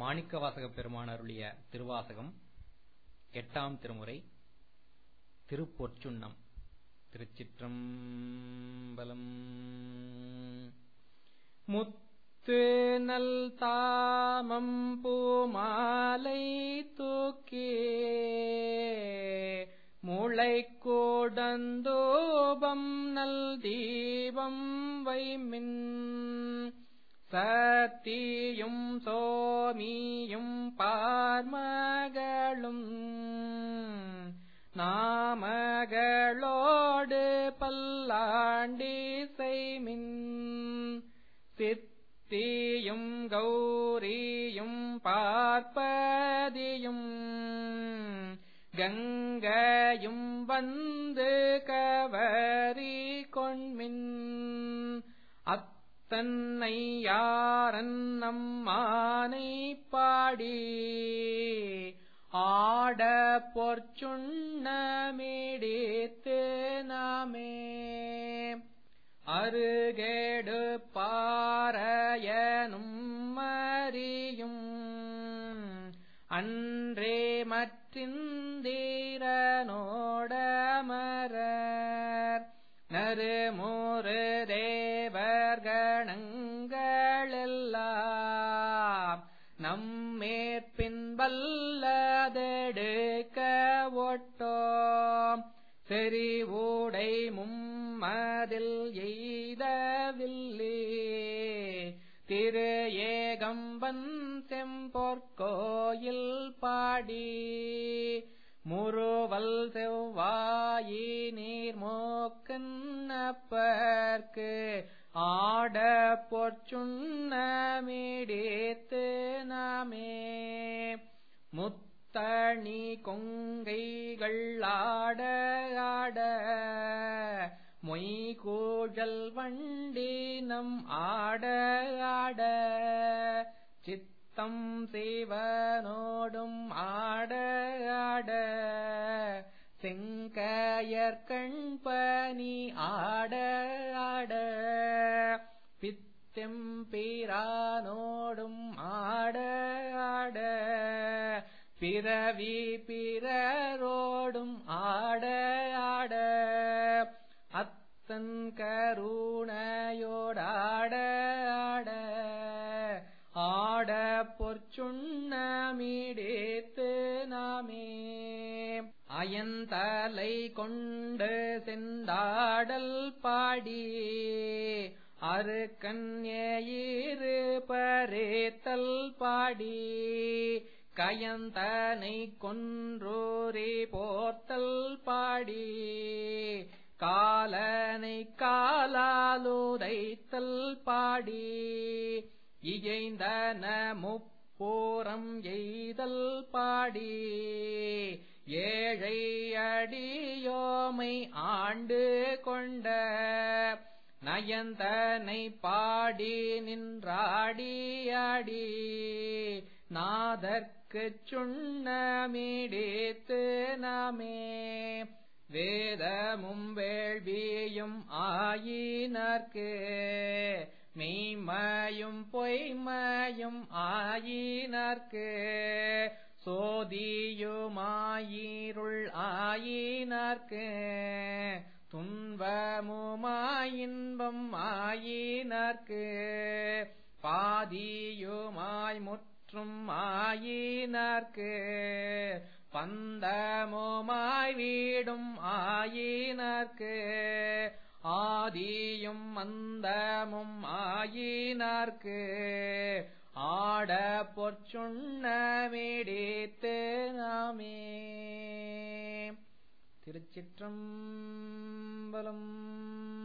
மாணிக்கவாசக பெருமான் அருளிய திருவாசகம் எட்டாம் திருமுறை திருப்பொற்சுன்னம் திருச்சிற்றம்பலம் முத்து நல் தாமம் பூமாலை தூக்கி முளை கூடந்தோபம் நல் தீபம் வைமின் சத்தியும் சோமியும் பார்மகளும் நாமகளோடு பல்லாண்டி செய்மின் சித்தியும் கௌரியும் பார்ப்பதியும் கங்கையும் வந்து கவரி கொண்மின் அத்தன்னை யாரன் நம்மானை பாடி ஆட பொற்சுண்ணமிடித்து நாமே அருகேடு பாறையனும் மறியும் அன்றே மற்றிந்தீரனோடமரர் நறுமூறு தேவர்கணங்களெல்லாம் நம்மேற்பின்பல்லதெடுக்க ஒட்டோம் செறிவூடை மும்மதில் எய்தவில்லே திரு ஏகம்பன் செம்பொற்கோயில் பாடி முறுவல் செவ்வாயி நீர்மோக்கன்னப்பர்க்கு ஆட பொற்சுண்ணமிடித்து நாமே முத்தணி கொங்கைகள் ஆட ஆட மொய்கூழல் வண்டி நம் ஆட ஆட சித்தம் சிவனோடும் ஆட ஆட செங்கயற்கண் பனி ஆட ஆட பித்தெம்பிரானோடும் ஆட ஆட பிறவி பிறரோடும் ஆட ஆட அத்தன் கருணையோடாட ஆட ஆட பொற்சுண்ணமிடித்து நாமே அயந்தலை கொண்டு செந்தாடல் பாடி அருக்கண்யிரு பரேத்தல் பாடி கயந்தனை கொன்றோரே போர்த்தல் பாடி காலனை காலாலுதைத்தல் பாடி இயைந்தன முப்போரம் எய்தல் பாடி ஏழை அடியோமை ஆண்டு கொண்ட நயந்தனை பாடி நின்றாடியாடி நாதற்குச் சுண்ணமிடித்து நாமே வேதமும் வேள்வியும் ஆயினர்க்கு மெய்மையும் பொய்மையும் ஆயினர்க்கு சோதியுமாயிருள் ஆயினர்க்கு துன்பமுமாயின்பம் ஆயினர்க்கு பாதியுமாய் முற்றும் ஆயினர்க்கு பந்தமுமாய் வீடும் ஆயினர்க்கு ஆதியும் மந்தமும் ஆயினார்க்கு ஆட பொற்சுண்ணமிடித்து நாமே திருச்சிற்றம்பலம்